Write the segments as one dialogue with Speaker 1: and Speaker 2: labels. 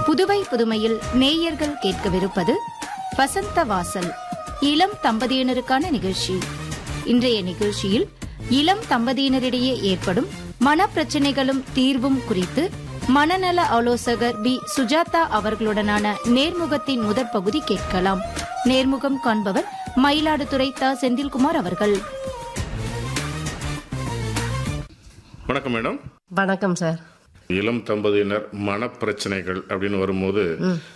Speaker 1: புதுவை புதுமையில் நேயர்கள் கேட்கவிருப்பது வசந்த வாசல் இளம் தம்பதியினருக்கான நிகழ்ச்சி இன்றைய நிகழ்ச்சியில் இளம் தம்பதியினரிடையே ஏற்படும் மனப்பிரச்சனைகளும் தீர்வும் குறித்து மனநல ஆலோசகர் பி சுஜாதா அவர்களுடனான நேர்முகத்தின் முதற் பகுதி கேட்கலாம் நேர்முகம் காண்பவர் மயிலாடுதுறை த செந்தில்குமார் அவர்கள்
Speaker 2: வணக்கம் மேடம்
Speaker 3: வணக்கம் சார்
Speaker 2: இளம் தம்பதியினர் மனப்பிரச்சனைகள் அப்படின்னு வரும்போது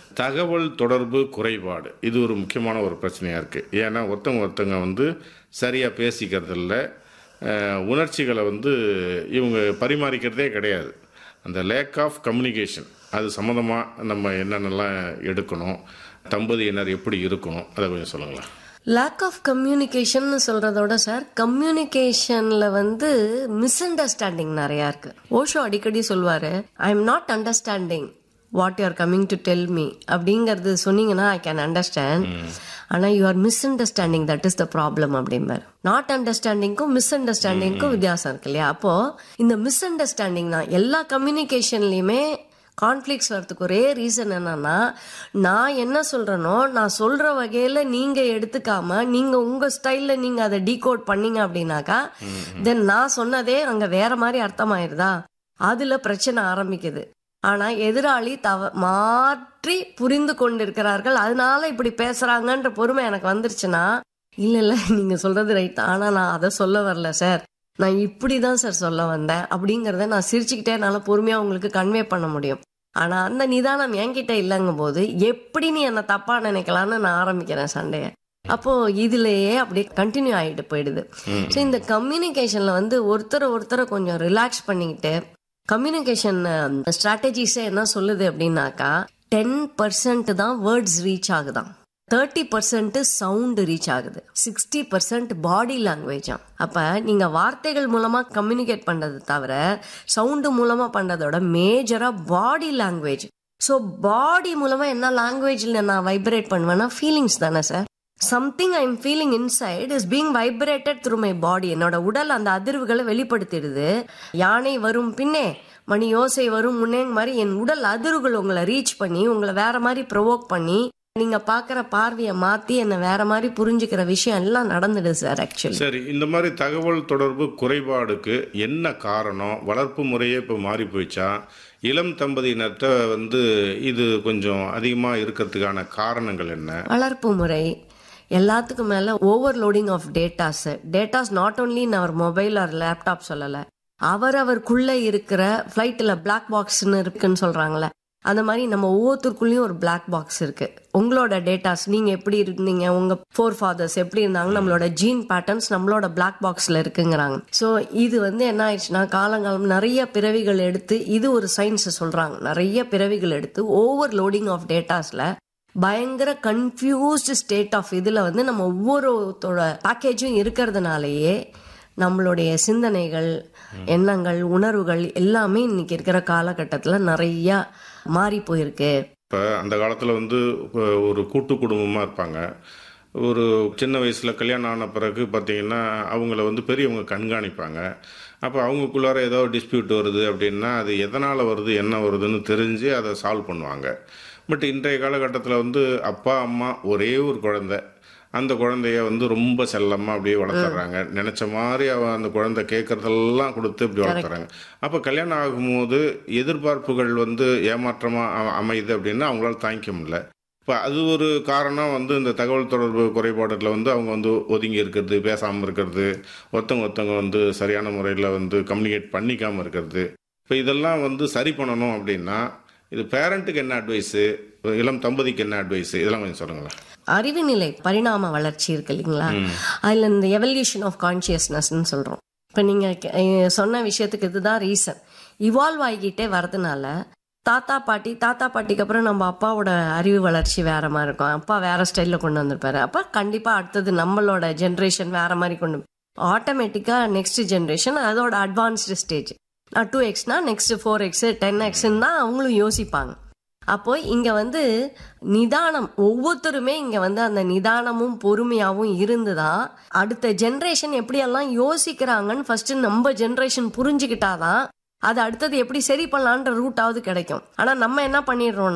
Speaker 2: தகவல் தொடர்பு குறைபாடு இது ஒரு முக்கியமான ஒரு பிரச்சனையா இருக்கு ஏன்னா ஒருத்தவங்க ஒருத்தவங்க வந்து சரியா பேசிக்கிறது இல்லை அஹ், உணர்ச்சிகளை வந்து இவங்க பரிமாறிக்கிறதே கிடையாது அந்த லேக் ஆஃப் கம்யூனிகேஷன் அது சம்மந்தமாக நம்ம என்னென்னலாம் எடுக்கணும் தம்பதியினர் எப்படி இருக்கணும் அதை கொஞ்சம் சொல்லுங்களேன்
Speaker 3: லேக் ஆஃப் கம்யூனிகேஷன் சொல்றதோட சார் கம்யூனிகேஷன்ல வந்து மிஸ் அண்டர்ஸ்டாண்டிங் நிறைய இருக்கு ஓஷோ அடிக்கடி சொல்வாரு I am not understanding what you are coming to tell me அப்படிங்கறது சொன்னீங்கன்னா ஐ கேன் அண்டர்ஸ்டாண்ட் ஆனா you are misunderstanding that is the problem அப்படிம்பாரு நாட் அண்டர்ஸ்டாண்டிங்க்கும் மிஸ் அண்டர்ஸ்டாண்டிங்க்கும் வித்தியாசம் இருக்கு இல்லையா அப்போ இந்த மிஸ் அண்டர்ஸ்டாண்டிங் தான் எல்லா கம்யூனிகேஷன்லயுமே கான்ஃப்ளிக்ஸ் வரதுக்கு ஒரே ரீசன் என்னன்னா நான் என்ன சொல்றேனோ நான் சொல்ற வகையில நீங்க எடுத்துக்காம நீங்க உங்க ஸ்டைல்ல நீங்க அதை டீகோட் பண்ணீங்க அப்படின்னாக்கா தென் நான் சொன்னதே அங்க வேற மாதிரி அர்த்தமாயிருதா அதுல பிரச்சனை ஆரம்பிக்குது ஆனா எதிராளி தவ மாற்றி புரிந்து கொண்டிருக்கிறார்கள் அதனால இப்படி பேசுறாங்கன்ற பொறுமை எனக்கு வந்துருச்சுன்னா இல்ல இல்ல நீங்க சொல்றது ரைட் ஆனா நான் அதை சொல்ல வரல சார் நான் இப்படிதான் சார் சொல்ல வந்தேன் அப்படிங்கறத நான் சிரிச்சுக்கிட்டே என்னால பொறுமையா உங்களுக்கு கன்வே பண்ண முடியும் ஆனா அந்த நிதானம் என்கிட்ட இல்லைங்கும் போது எப்படி நீ என்ன தப்பா நினைக்கலாம்னு நான் ஆரம்பிக்கிறேன் சண்டைய அப்போ இதுலயே அப்படியே கண்டினியூ ஆயிட்டு போயிடுது ஸோ இந்த கம்யூனிகேஷன்ல வந்து ஒருத்தரை ஒருத்தரை கொஞ்சம் ரிலாக்ஸ் பண்ணிக்கிட்டு கம்யூனிகேஷன் ஸ்ட்ராட்டஜிஸே என்ன சொல்லுது அப்படின்னாக்கா டென் பர்சன்ட் தான் வேர்ட்ஸ் ரீச் ஆகுதாம் தேர்ட்டி பர்சன்ட் சவுண்ட் ரீச் ஆகுது சிக்ஸ்டி பர்சன்ட் பாடி லாங்குவேஜா அப்ப நீங்க வார்த்தைகள் மூலமா கம்யூனிகேட் பண்றது தவிர சவுண்டு மூலமா பண்றதோட மேஜரா பாடி லாங்குவேஜ் ஸோ பாடி மூலமா என்ன லாங்குவேஜ்ல நான் வைப்ரேட் பண்ணுவேன்னா ஃபீலிங்ஸ் தானே sir something I am feeling inside is being vibrated through my body என்னோட உடல் அந்த அதிர்வுகளை வெளிப்படுத்திடுது யானை வரும் பின்னே மணி யோசை வரும் முன்னேங்க மாதிரி என் உடல் அதிர்வுகள் உங்களை ரீச் பண்ணி உங்களை வேற மாதிரி ப்ரொவோக் பண்ணி நீங்க பாக்குற பார்வையை மாத்தி என்ன வேற மாதிரி புரிஞ்சுக்கிற விஷயம் எல்லாம் நடந்துடுது சார் ஆக்சுவலி
Speaker 2: சரி இந்த மாதிரி தகவல் தொடர்பு குறைபாடுக்கு என்ன காரணம் வளர்ப்பு முறையே இப்போ மாறி போயிச்சா இளம் தம்பதியினர்கிட்ட வந்து இது கொஞ்சம் அதிகமாக இருக்கிறதுக்கான காரணங்கள் என்ன
Speaker 3: வளர்ப்பு முறை எல்லாத்துக்கும் மேல overloading of datas datas not only in our mobile or laptop சொல்லல அவரவருக்குள்ள இருக்கிற ஃபிளைட்ல பிளாக் பாக்ஸ்னு இருக்குன்னு சொல்றாங்கல்ல அந்த மாதிரி நம்ம ஒவ்வொருத்தருக்குள்ளேயும் ஒரு பிளாக் பாக்ஸ் இருக்கு உங்களோட டேட்டாஸ் நீங்க எப்படி இருந்தீங்க உங்க ஃபோர் ஃபாதர்ஸ் எப்படி இருந்தாங்க நம்மளோட ஜீன் பேட்டர்ன்ஸ் நம்மளோட பிளாக் பாக்ஸ்ல இருக்குங்கிறாங்க ஸோ இது வந்து என்ன ஆயிடுச்சுன்னா காலங்காலம் நிறைய பிறவிகள் எடுத்து இது ஒரு சயின்ஸ் சொல்றாங்க நிறைய பிறவிகள் எடுத்து ஓவர் லோடிங் ஆஃப் டேட்டாஸ்ல பயங்கர கன்ஃபியூஸ்டு ஸ்டேட் ஆஃப் இதுல வந்து நம்ம ஒவ்வொருத்தோட பேக்கேஜும் இருக்கிறதுனாலயே நம்மளுடைய சிந்தனைகள் எண்ணங்கள் உணர்வுகள் எல்லாமே இன்னைக்கு இருக்கிற காலகட்டத்தில் நிறைய மாறி போயிருக்கு
Speaker 2: இப்போ அந்த காலத்தில் வந்து அஹ், ஒரு கூட்டு குடும்பமாக இருப்பாங்க ஒரு சின்ன வயசில் கல்யாணம் ஆன பிறகு பார்த்தீங்கன்னா அவங்கள வந்து பெரியவங்க கண்காணிப்பாங்க அப்போ அவங்களுக்குள்ளார ஏதோ டிஸ்பியூட் வருது அப்படின்னா அது எதனால் வருது என்ன வருதுன்னு தெரிஞ்சு அதை சால்வ் பண்ணுவாங்க பட் இன்றைய காலகட்டத்தில் வந்து அப்பா அம்மா ஒரே ஒரு குழந்தை அந்த குழந்தைய வந்து ரொம்ப செல்லமாக அப்படியே வளர்த்துறாங்க நினச்ச மாதிரி அவ அந்த குழந்தை கேட்குறதெல்லாம் கொடுத்து இப்படி வளர்த்துறாங்க அப்போ கல்யாணம் ஆகும்போது எதிர்பார்ப்புகள் வந்து ஏமாற்றமாக அமையுது அப்படின்னா அவங்களால தாங்கிக்க முடியல இப்போ அது ஒரு காரணம் வந்து இந்த தகவல் தொடர்பு குறைபாடுல வந்து அவங்க வந்து ஒதுங்கி இருக்கிறது பேசாமல் இருக்கிறது ஒருத்தவங்க ஒருத்தவங்க வந்து சரியான முறையில் வந்து கம்யூனிகேட் பண்ணிக்காமல் இருக்கிறது இப்போ இதெல்லாம் வந்து சரி பண்ணணும் அப்படின்னா இது பேரண்ட்டுக்கு என்ன அட்வைஸு இளம் தம்பதிக்கு என்ன அட்வைஸு இதெல்லாம் கொஞ்சம் சொல்லுங்களேன்
Speaker 3: அறிவு நிலை பரிணாம வளர்ச்சி இருக்கு இல்லைங்களா அதுல இந்த எவல்யூஷன் ஆஃப் கான்சியஸ்னஸ்ன்னு சொல்றோம் இப்ப நீங்க கே- அஹ் சொன்ன விஷயத்துக்கு இதுதான் ரீசன் இவால்வ் ஆகிக்கிட்டே வரதுனால தாத்தா பாட்டி தாத்தா பாட்டிக்கு அப்புறம் நம்ம அப்பாவோட அறிவு வளர்ச்சி வேற மாதிரி இருக்கும் அப்பா வேற ஸ்டைல்ல கொண்டு வந்திருப்பாரு அப்ப கண்டிப்பா அடுத்தது நம்மளோட ஜென்ரேஷன் வேற மாதிரி கொண்டு ஆட்டோமேட்டிக்கா நெக்ஸ்ட் ஜென்ரேஷன் அதோட அட்வான்ஸ்டு ஸ்டேஜ் டூ எக்ஸ்னா நெக்ஸ்ட் ஃபோர் எக்ஸ் டென் எக்ஸ்ன்னு தான் அவங்களும் யோசிப்பாங்க அப்போ இங்க வந்து நிதானம் ஒவ்வொருத்தருமே இங்க வந்து அந்த நிதானமும் பொறுமையாவும் இருந்துதான் அடுத்த ஜென்ரேஷன் எப்படியெல்லாம் யோசிக்கிறாங்கன்னு ஃபர்ஸ்ட் நம்ம ஜென்ரேஷன் புரிஞ்சுக்கிட்டாதான் அது அடுத்தது எப்படி சரி பண்ணலான்ற ரூட்டாவது கிடைக்கும் ஆனா நம்ம என்ன பண்ணிடுறோம்